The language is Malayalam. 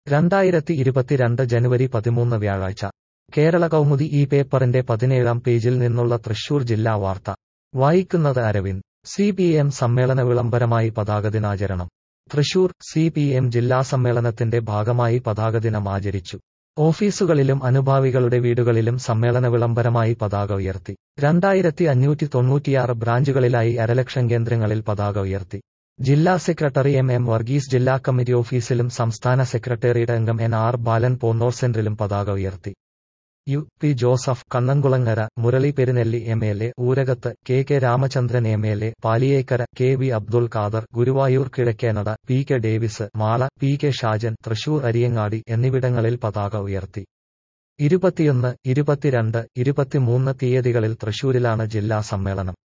രണ്ടായിരത്തി ഇരുപത്തിരണ്ട് ജനുവരി പതിമൂന്ന് വ്യാഴാഴ്ച കേരള കൗമുദി ഈ പേപ്പറിന്റെ പതിനേഴാം പേജിൽ നിന്നുള്ള തൃശൂർ ജില്ലാ വാർത്ത വായിക്കുന്നത് അരവിന്ദ് സി പി എം സമ്മേളന വിളംബരമായി പതാകദിനാചരണം തൃശൂർ സി പി എം ജില്ലാ സമ്മേളനത്തിന്റെ ഭാഗമായി പതാകദിനം ആചരിച്ചു ഓഫീസുകളിലും അനുഭാവികളുടെ വീടുകളിലും സമ്മേളന വിളംബരമായി പതാക ഉയർത്തി രണ്ടായിരത്തി അഞ്ഞൂറ്റി തൊണ്ണൂറ്റിയാറ് ബ്രാഞ്ചുകളിലായി അരലക്ഷം കേന്ദ്രങ്ങളിൽ പതാക ഉയർത്തി ജില്ലാ സെക്രട്ടറി എം എം വർഗീസ് ജില്ലാ കമ്മിറ്റി ഓഫീസിലും സംസ്ഥാന സെക്രട്ടേറിയറ്റ് അംഗം എൻ ആർ ബാലൻ പോന്നോർ സെന്ററിലും പതാക ഉയർത്തി U P Joseph Kannankulangara Murali Perunnelli M L A ഊരകത്ത് K K Ramachandran M L A Paliyekkara K V Abdul Khader Guruvayur Kizhakkenada P K Davis Mala P K Shajan Thrissur Ariyangadi എന്നിവിടങ്ങളിൽ പതാക ഉയർത്തി ഇരുപത്തിയൊന്ന് ഇരുപത്തിരണ്ട് ഇരുപത്തിമൂന്ന് തീയതികളിൽ തൃശൂരിലാണ് ജില്ലാ സമ്മേളനം